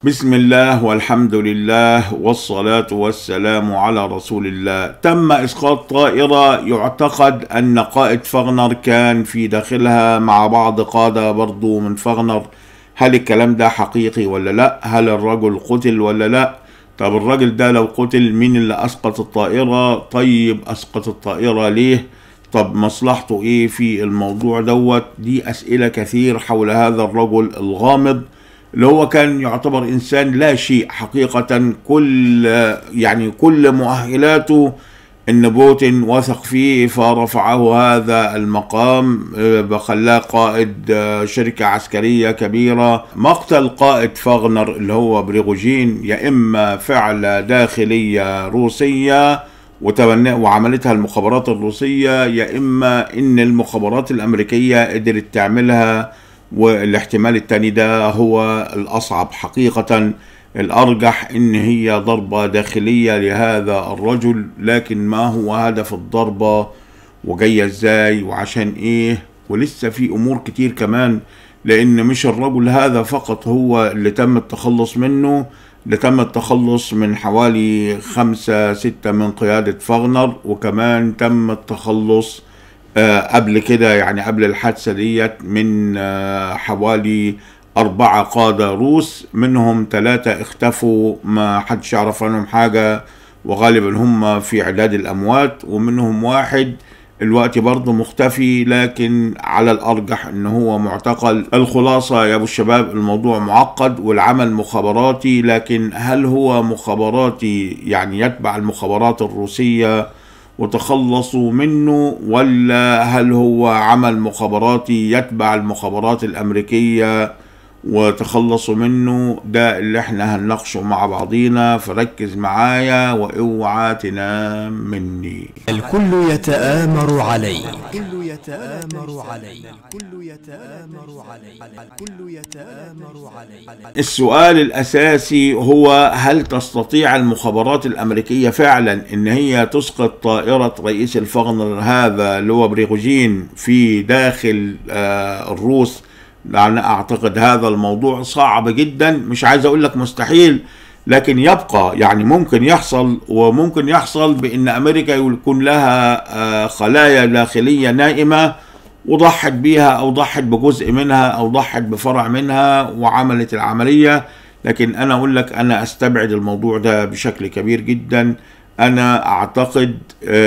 بسم الله والحمد لله والصلاة والسلام على رسول الله تم إسقاط طائرة يعتقد أن قائد فغنر كان في داخلها مع بعض قادة برضو من فغنر هل الكلام ده حقيقي ولا لا هل الرجل قتل ولا لا طب الراجل ده لو قتل مين اللي أسقط الطائرة طيب أسقط الطائرة ليه طب مصلحته ايه في الموضوع دوت دي اسئلة كثير حول هذا الرجل الغامض اللي هو كان يعتبر انسان لا شيء حقيقة كل يعني كل مؤهلاته ان بوتين وثق فيه فرفعه هذا المقام بخلاه قائد شركة عسكرية كبيرة مقتل قائد فاغنر اللي هو بريغوجين يا اما فعلة داخلية روسية وتبنى وعملتها المخابرات الروسية يا إما إن المخابرات الأمريكية قدرت تعملها والاحتمال التاني ده هو الأصعب حقيقة الأرجح إن هي ضربة داخلية لهذا الرجل لكن ما هو هدف الضربة وجاية إزاي وعشان إيه ولسه في أمور كتير كمان لأن مش الرجل هذا فقط هو اللي تم التخلص منه ده تم التخلص من حوالي خمسة ستة من قيادة فاغنر وكمان تم التخلص آه قبل كده يعني قبل الحادثة ديت من آه حوالي أربعة قادة روس منهم ثلاثة اختفوا ما حدش يعرف عنهم حاجة وغالبا هم في عداد الأموات ومنهم واحد الوقت برضه مختفي لكن على الأرجح إن هو معتقل الخلاصة يا أبو الشباب الموضوع معقد والعمل مخابراتي لكن هل هو مخابراتي يعني يتبع المخابرات الروسية وتخلصوا منه ولا هل هو عمل مخابراتي يتبع المخابرات الأمريكية وتخلصوا منه ده اللي احنا هنناقشه مع بعضينا فركز معايا واوعى تنام مني الكل يتآمر علي الكل يتآمر علي الكل يتآمر علي الكل يتآمر علي السؤال الاساسي هو هل تستطيع المخابرات الامريكية فعلا ان هي تسقط طائرة رئيس الفغنر هذا اللي هو بريغوجين في داخل آه الروس لأن أعتقد هذا الموضوع صعب جدا مش عايز أقول لك مستحيل لكن يبقى يعني ممكن يحصل وممكن يحصل بأن أمريكا يكون لها خلايا داخلية نائمة وضحت بيها أو ضحت بجزء منها أو ضحت بفرع منها وعملت العملية لكن أنا أقول لك أنا أستبعد الموضوع ده بشكل كبير جدا انا اعتقد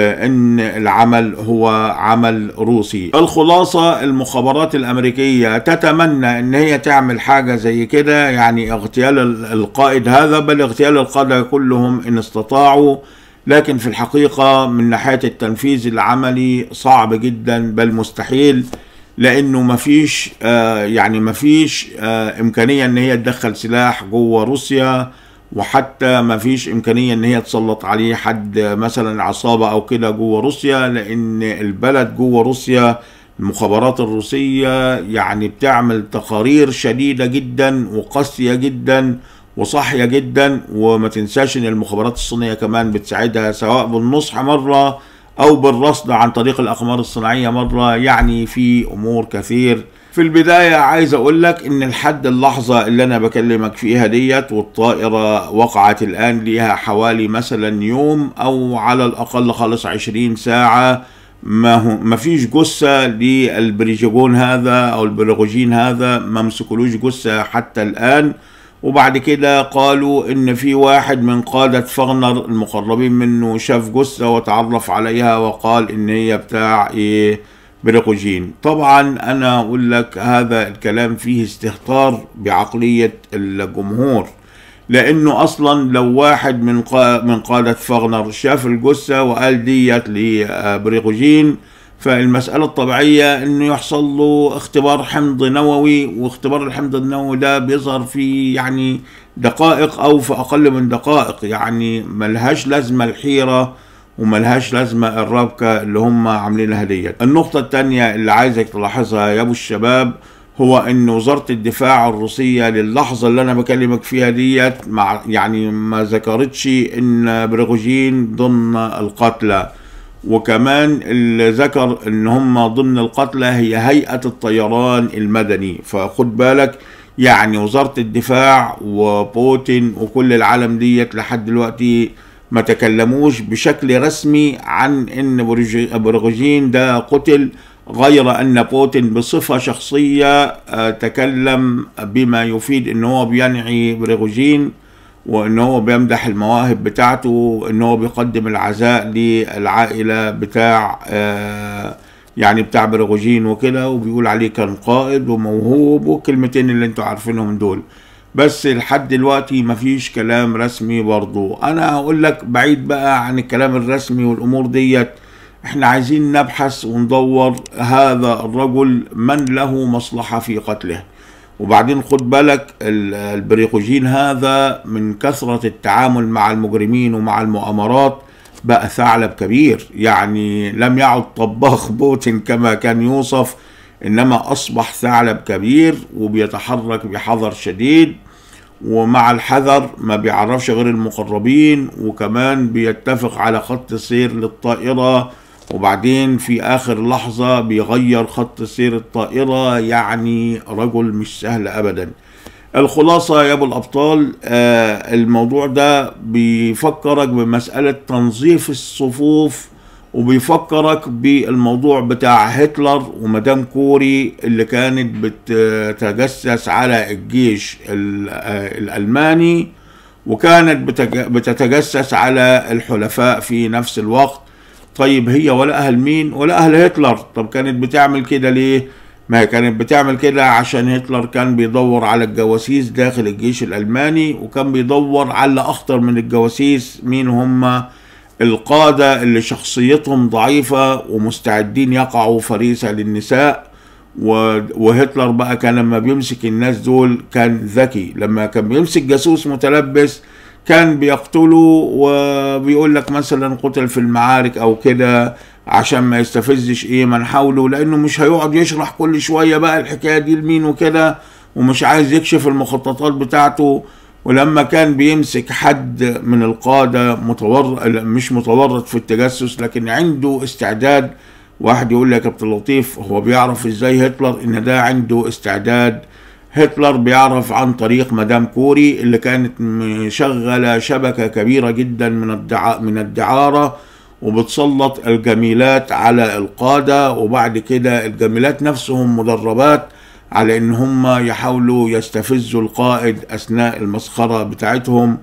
ان العمل هو عمل روسي الخلاصة المخابرات الامريكية تتمنى ان هي تعمل حاجة زي كده يعني اغتيال القائد هذا بل اغتيال القادة كلهم ان استطاعوا لكن في الحقيقة من ناحية التنفيذ العملي صعب جدا بل مستحيل لانه مفيش آه يعني مفيش آه امكانية ان هي تدخل سلاح جوه روسيا وحتى ما فيش امكانيه ان هي تسلط عليه حد مثلا عصابه او كده جوه روسيا لان البلد جوه روسيا المخابرات الروسيه يعني بتعمل تقارير شديده جدا وقاسيه جدا وصاحيه جدا وما تنساش ان المخابرات الصينيه كمان بتساعدها سواء بالنصح مره او بالرصد عن طريق الاقمار الصناعيه مره يعني في امور كثير في البداية عايز أقول لك إن لحد اللحظة اللي أنا بكلمك فيها ديت والطائرة وقعت الآن ليها حوالي مثلا يوم أو على الأقل خالص عشرين ساعة ما هو ما فيش جثة للبريجيجون هذا أو البريغوجين هذا ما مسكولوش جثة حتى الآن وبعد كده قالوا إن في واحد من قادة فغنر المقربين منه شاف جثة وتعرف عليها وقال إن هي بتاع إيه بريغوجين طبعا انا اقول لك هذا الكلام فيه استهتار بعقلية الجمهور لانه اصلا لو واحد من قا من قادة فغنر شاف الجثة وقال ديت لبريغوجين فالمسألة الطبيعية انه يحصل له اختبار حمض نووي واختبار الحمض النووي ده بيظهر في يعني دقائق او في اقل من دقائق يعني ملهاش لازمة الحيرة وملهاش لازمة الربكة اللي هم عاملينها ديت النقطة التانية اللي عايزك تلاحظها يا ابو الشباب هو ان وزارة الدفاع الروسية للحظة اللي انا بكلمك فيها ديت مع يعني ما ذكرتش ان بريغوجين ضمن القتلى وكمان اللي ذكر ان هم ضمن القتلى هي هيئة الطيران المدني فخد بالك يعني وزارة الدفاع وبوتين وكل العالم ديت لحد دلوقتي ما تكلموش بشكل رسمي عن ان برغوجين ده قتل غير ان بوتين بصفة شخصية آه، تكلم بما يفيد ان هو بينعي برغوجين وان هو بيمدح المواهب بتاعته ان هو بيقدم العزاء للعائلة بتاع آه، يعني بتاع برغوجين وكده وبيقول عليه كان قائد وموهوب والكلمتين اللي انتوا عارفينهم دول بس لحد دلوقتي مفيش كلام رسمي برضو انا هقول لك بعيد بقى عن الكلام الرسمي والامور ديت احنا عايزين نبحث وندور هذا الرجل من له مصلحة في قتله وبعدين خد بالك البريقوجين هذا من كثرة التعامل مع المجرمين ومع المؤامرات بقى ثعلب كبير يعني لم يعد طباخ بوتين كما كان يوصف انما اصبح ثعلب كبير وبيتحرك بحذر شديد ومع الحذر ما بيعرفش غير المقربين وكمان بيتفق على خط سير للطائرة وبعدين في آخر لحظة بيغير خط سير الطائرة يعني رجل مش سهل أبدا الخلاصة يا أبو الأبطال آه الموضوع ده بيفكرك بمسألة تنظيف الصفوف وبيفكرك بالموضوع بتاع هتلر ومدام كوري اللي كانت بتتجسس على الجيش الألماني وكانت بتتجسس على الحلفاء في نفس الوقت طيب هي ولا أهل مين ولا أهل هتلر طب كانت بتعمل كده ليه ما هي كانت بتعمل كده عشان هتلر كان بيدور على الجواسيس داخل الجيش الألماني وكان بيدور على أخطر من الجواسيس مين هم القادة اللي شخصيتهم ضعيفة ومستعدين يقعوا فريسة للنساء وهتلر بقى كان لما بيمسك الناس دول كان ذكي لما كان بيمسك جاسوس متلبس كان بيقتله وبيقول لك مثلا قتل في المعارك او كده عشان ما يستفزش ايه من حوله لانه مش هيقعد يشرح كل شويه بقى الحكايه دي لمين وكده ومش عايز يكشف المخططات بتاعته ولما كان بيمسك حد من القادة متورط مش متورط في التجسس لكن عنده استعداد واحد يقول لك كابتن لطيف هو بيعرف ازاي هتلر ان ده عنده استعداد هتلر بيعرف عن طريق مدام كوري اللي كانت مشغلة شبكة كبيرة جدا من الدعاء من الدعارة وبتسلط الجميلات على القادة وبعد كده الجميلات نفسهم مدربات على ان هم يحاولوا يستفزوا القائد اثناء المسخره بتاعتهم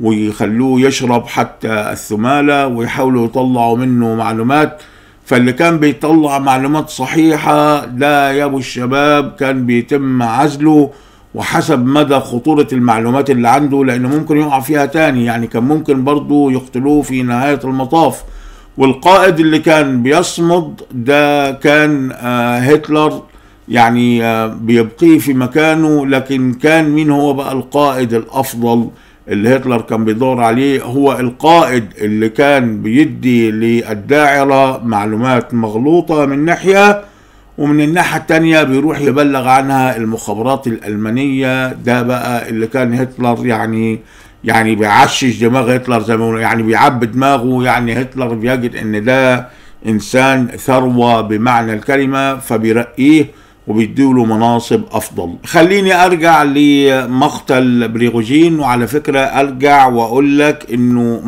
ويخلوه يشرب حتى الثماله ويحاولوا يطلعوا منه معلومات فاللي كان بيطلع معلومات صحيحه ده يا ابو الشباب كان بيتم عزله وحسب مدى خطورة المعلومات اللي عنده لأنه ممكن يقع فيها تاني يعني كان ممكن برضه يقتلوه في نهاية المطاف والقائد اللي كان بيصمد ده كان آه هتلر يعني آه، بيبقيه في مكانه لكن كان مين هو بقى القائد الافضل اللي هتلر كان بيدور عليه هو القائد اللي كان بيدي للداعرة معلومات مغلوطة من ناحية ومن الناحية التانية بيروح يبلغ عنها المخابرات الألمانية ده بقى اللي كان هتلر يعني يعني بيعشش دماغ هتلر زي ما يعني بيعبي دماغه يعني هتلر بيجد ان ده انسان ثروة بمعنى الكلمة فبيرقيه وبيديله مناصب افضل خليني ارجع لمقتل بريغوجين وعلى فكرة ارجع واقول لك انه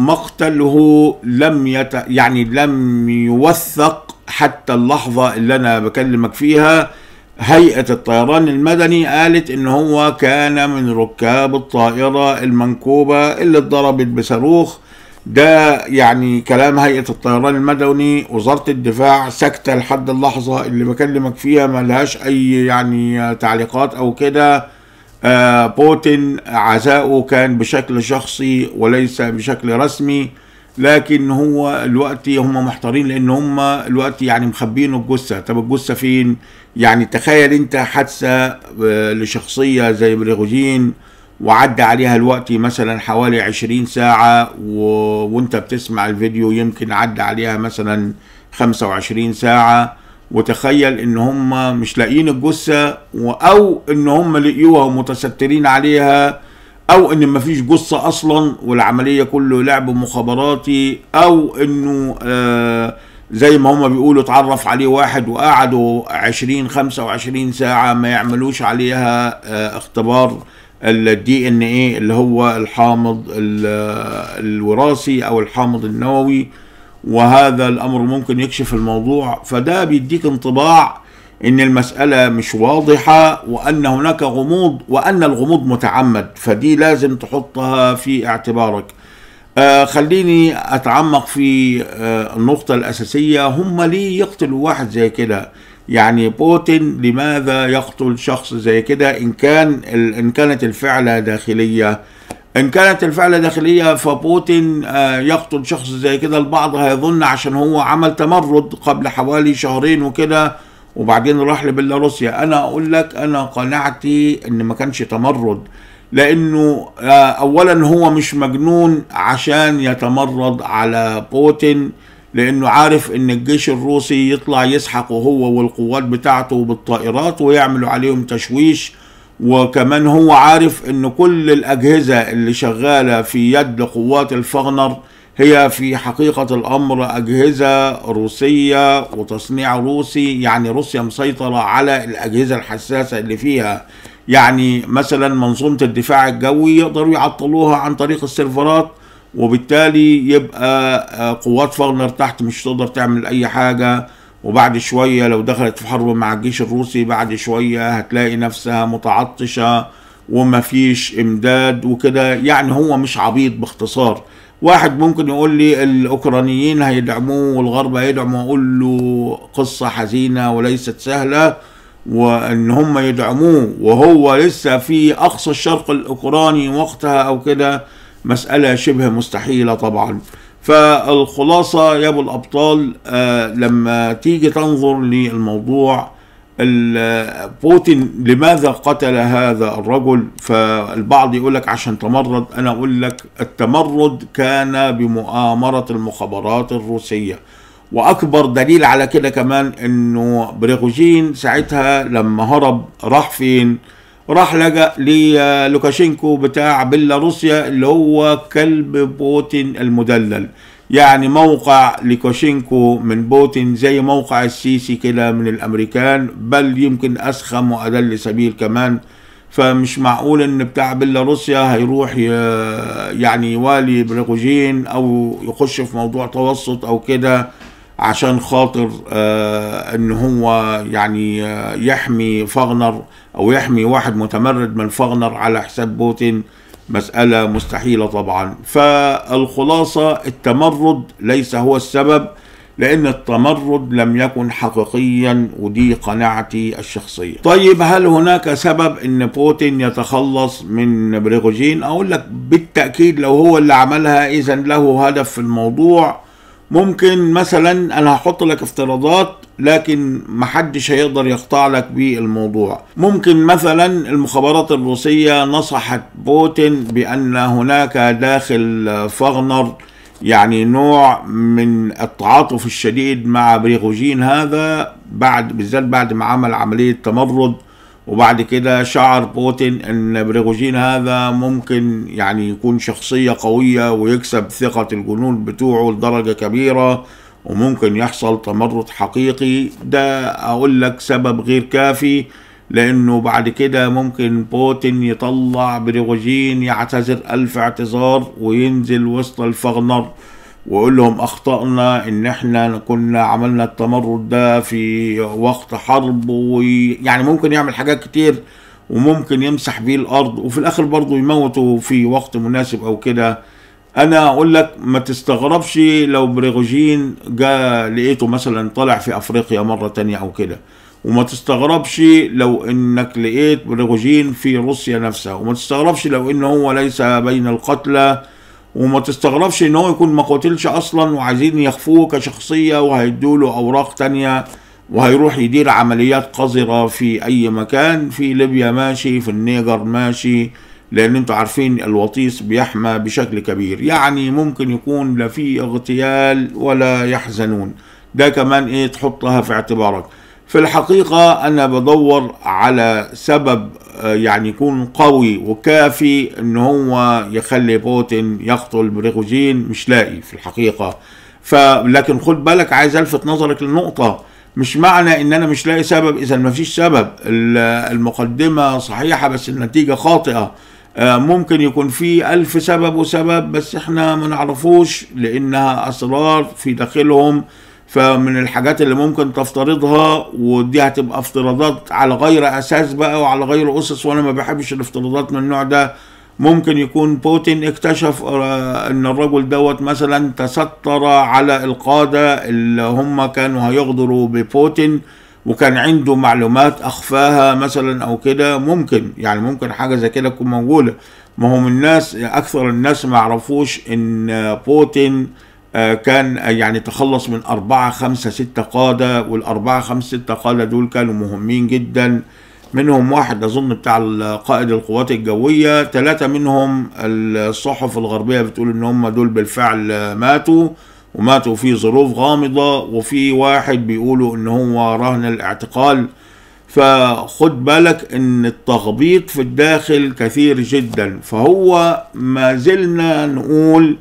مقتله لم يت... يعني لم يوثق حتى اللحظة اللي انا بكلمك فيها هيئة الطيران المدني قالت ان هو كان من ركاب الطائرة المنكوبة اللي اتضربت بصاروخ ده يعني كلام هيئة الطيران المدني وزارة الدفاع ساكتة لحد اللحظة اللي بكلمك فيها ما لهاش أي يعني تعليقات أو كده آه بوتين عزاؤه كان بشكل شخصي وليس بشكل رسمي لكن هو الوقت هم محتارين لان هم الوقت يعني مخبينه الجثه طب الجثه فين يعني تخيل انت حادثه آه، لشخصيه زي بريغوجين وعدى عليها الوقت مثلا حوالي عشرين ساعة و... وانت بتسمع الفيديو يمكن عدى عليها مثلا خمسة وعشرين ساعة وتخيل ان هم مش لاقيين الجثة او ان هم لقيوها ومتسترين عليها او ان مفيش جثة اصلا والعملية كله لعب مخابراتي او انه آه زي ما هما بيقولوا اتعرف عليه واحد وقعدوا 20 25 ساعة ما يعملوش عليها اه اختبار الدي ان ايه اللي هو الحامض الوراثي او الحامض النووي وهذا الامر ممكن يكشف الموضوع فده بيديك انطباع ان المسألة مش واضحة وان هناك غموض وان الغموض متعمد فدي لازم تحطها في اعتبارك آه خليني اتعمق في آه النقطة الاساسية هم ليه يقتلوا واحد زي كده يعني بوتين لماذا يقتل شخص زي كده ان كان ان كانت الفعلة داخلية ان كانت الفعلة داخلية فبوتين آه يقتل شخص زي كده البعض هيظن عشان هو عمل تمرد قبل حوالي شهرين وكده وبعدين راح لبيلاروسيا انا اقول لك انا قناعتي ان ما كانش تمرد لانه اولا هو مش مجنون عشان يتمرد على بوتين لانه عارف ان الجيش الروسي يطلع يسحقه هو والقوات بتاعته بالطائرات ويعملوا عليهم تشويش وكمان هو عارف ان كل الاجهزة اللي شغالة في يد قوات الفغنر هي في حقيقة الأمر أجهزة روسية وتصنيع روسي يعني روسيا مسيطرة على الأجهزة الحساسة اللي فيها يعني مثلا منظومة الدفاع الجوي يقدروا يعطلوها عن طريق السيرفرات وبالتالي يبقى قوات فاغنر تحت مش تقدر تعمل أي حاجة وبعد شوية لو دخلت في حرب مع الجيش الروسي بعد شوية هتلاقي نفسها متعطشة ومفيش إمداد وكده يعني هو مش عبيط باختصار واحد ممكن يقول لي الاوكرانيين هيدعموه والغرب هيدعموا اقول له قصه حزينه وليست سهله وان هم يدعموه وهو لسه في اقصى الشرق الاوكراني وقتها او كده مساله شبه مستحيله طبعا فالخلاصه يا ابو الابطال آه لما تيجي تنظر للموضوع بوتين لماذا قتل هذا الرجل فالبعض يقول لك عشان تمرد انا اقول لك التمرد كان بمؤامرة المخابرات الروسية واكبر دليل على كده كمان انه بريغوجين ساعتها لما هرب راح فين راح لجأ للوكاشينكو بتاع بيلاروسيا اللي هو كلب بوتين المدلل يعني موقع ليكوشينكو من بوتين زي موقع السيسي كده من الامريكان بل يمكن اسخم وادل سبيل كمان فمش معقول ان بتاع بيلاروسيا هيروح يعني يوالي بريغوجين او يخش في موضوع توسط او كده عشان خاطر آه ان هو يعني آه يحمي فاغنر او يحمي واحد متمرد من فاغنر على حساب بوتين مسألة مستحيلة طبعا فالخلاصة التمرد ليس هو السبب لأن التمرد لم يكن حقيقيا ودي قناعتي الشخصية طيب هل هناك سبب أن بوتين يتخلص من بريغوجين أقول لك بالتأكيد لو هو اللي عملها إذا له هدف في الموضوع ممكن مثلا أنا هحط لك افتراضات لكن محدش هيقدر يقطع لك بالموضوع ممكن مثلا المخابرات الروسية نصحت بوتين بأن هناك داخل فاغنر يعني نوع من التعاطف الشديد مع بريغوجين هذا بعد بالذات بعد ما عمل عملية تمرد وبعد كده شعر بوتين ان بريغوجين هذا ممكن يعني يكون شخصية قوية ويكسب ثقة الجنود بتوعه لدرجة كبيرة وممكن يحصل تمرد حقيقي ده اقول لك سبب غير كافي لانه بعد كده ممكن بوتين يطلع بريغوجين يعتذر الف اعتذار وينزل وسط الفغنر ويقول لهم اخطأنا ان احنا كنا عملنا التمرد ده في وقت حرب ويعني ممكن يعمل حاجات كتير وممكن يمسح بيه الارض وفي الاخر برضه يموته في وقت مناسب او كده انا اقول لك ما تستغربش لو بريغوجين جاء لقيته مثلا طالع في افريقيا مرة تانية او كده وما تستغربش لو انك لقيت بريغوجين في روسيا نفسها وما تستغربش لو ان هو ليس بين القتلى وما تستغربش ان هو يكون ما قتلش اصلا وعايزين يخفوه كشخصية وهيدوا له اوراق تانية وهيروح يدير عمليات قذرة في اي مكان في ليبيا ماشي في النيجر ماشي لان انتوا عارفين الوطيس بيحمى بشكل كبير يعني ممكن يكون لا في اغتيال ولا يحزنون ده كمان ايه تحطها في اعتبارك في الحقيقة أنا بدور على سبب يعني يكون قوي وكافي إن هو يخلي بوتين يقتل بريغوجين مش لاقي في الحقيقة فلكن خد بالك عايز الفت نظرك للنقطه مش معنى ان انا مش لاقي سبب اذا ما فيش سبب ال- المقدمه صحيحه بس النتيجه خاطئه آه، ممكن يكون في ألف سبب وسبب بس احنا ما نعرفوش لأنها أسرار في داخلهم فمن الحاجات اللي ممكن تفترضها ودي هتبقى افتراضات على غير أساس بقى وعلى غير أسس وأنا ما بحبش الافتراضات من النوع ده ممكن يكون بوتين اكتشف آه، ان الرجل دوت مثلا تستر على القادة اللي هم كانوا هيغدروا ببوتين وكان عنده معلومات اخفاها مثلا او كده ممكن يعني ممكن حاجه زي كده تكون موجوده ما هم الناس اكثر الناس ما يعرفوش ان بوتين آه، كان يعني تخلص من أربعة خمسة ستة قادة والأربعة خمسة ستة قادة دول كانوا مهمين جدا منهم واحد أظن بتاع قائد القوات الجوية ثلاثة منهم الصحف الغربية بتقول إن هم دول بالفعل ماتوا وماتوا في ظروف غامضة وفي واحد بيقولوا إن هو رهن الاعتقال فخد بالك ان التخبيط في الداخل كثير جدا فهو ما زلنا نقول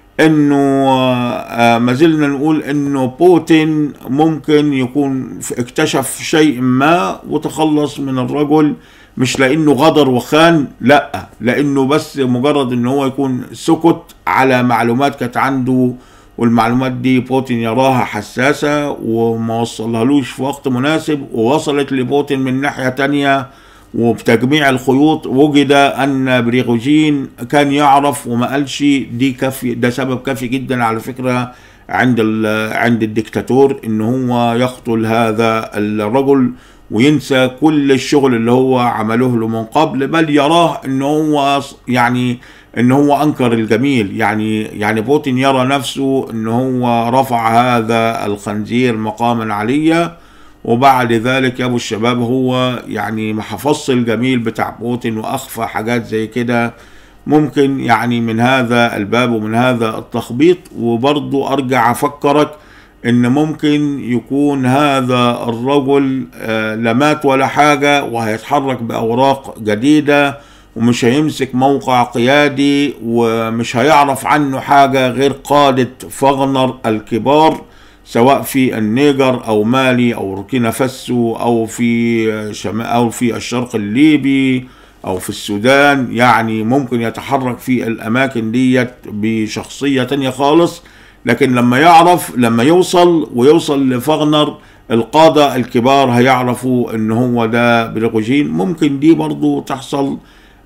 انه آه، ما زلنا نقول انه بوتين ممكن يكون ف- اكتشف شيء ما وتخلص من الرجل مش لانه غدر وخان لا لانه بس مجرد ان هو يكون سكت على معلومات كانت عنده والمعلومات دي بوتين يراها حساسة وما وصلهالوش في وقت مناسب ووصلت لبوتين من ناحية تانية وبتجميع الخيوط وجد ان بريغوجين كان يعرف وما قالش دي كافي ده سبب كافي جدا على فكره عند ال- عند الدكتاتور ان هو يقتل هذا الرجل وينسى كل الشغل اللي هو عمله له من قبل بل يراه ان هو ص- يعني ان هو انكر الجميل يعني يعني بوتين يرى نفسه ان هو رفع هذا الخنزير مقاما عليا وبعد ذلك يا ابو الشباب هو يعني ما حفظش الجميل بتاع بوتين واخفى حاجات زي كده ممكن يعني من هذا الباب ومن هذا التخبيط وبرضو ارجع افكرك ان ممكن يكون هذا الرجل آه، لا مات ولا حاجة وهيتحرك باوراق جديدة ومش هيمسك موقع قيادي ومش هيعرف عنه حاجة غير قادة فغنر الكبار سواء في النيجر او مالي او بوركينا فاسو او في شمال او في الشرق الليبي او في السودان يعني ممكن يتحرك في الاماكن ديت بشخصية تانية خالص لكن لما يعرف لما يوصل ويوصل لفغنر القادة الكبار هيعرفوا ان هو ده بريغوجين ممكن دي برضو تحصل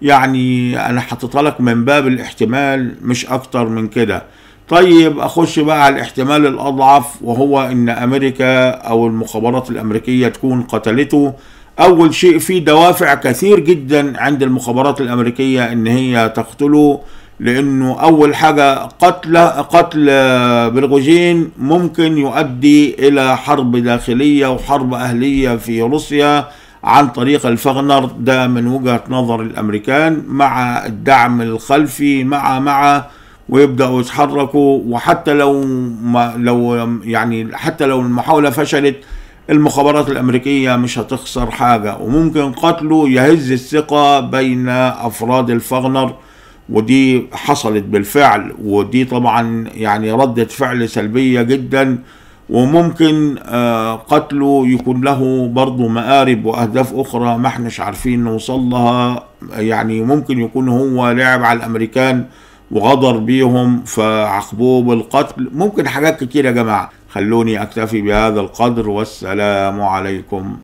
يعني انا حطيتها لك من باب الاحتمال مش اكتر من كده طيب اخش بقى على الاحتمال الاضعف وهو ان امريكا او المخابرات الامريكيه تكون قتلته اول شيء في دوافع كثير جدا عند المخابرات الامريكيه ان هي تقتله لانه اول حاجه قتل قتل برغوجين ممكن يؤدي الى حرب داخليه وحرب اهليه في روسيا عن طريق الفغنر ده من وجهه نظر الامريكان مع الدعم الخلفي مع مع ويبداوا يتحركوا وحتى لو ما لو يعني حتى لو المحاوله فشلت المخابرات الامريكيه مش هتخسر حاجه وممكن قتله يهز الثقه بين افراد الفغنر ودي حصلت بالفعل ودي طبعا يعني ردة فعل سلبية جدا وممكن آه، قتله يكون له برضه مآرب وأهداف أخرى ما احناش عارفين نوصل لها يعني ممكن يكون هو لعب على الأمريكان وغدر بيهم فعاقبوه بالقتل ممكن حاجات كتير يا جماعة خلوني أكتفي بهذا القدر والسلام عليكم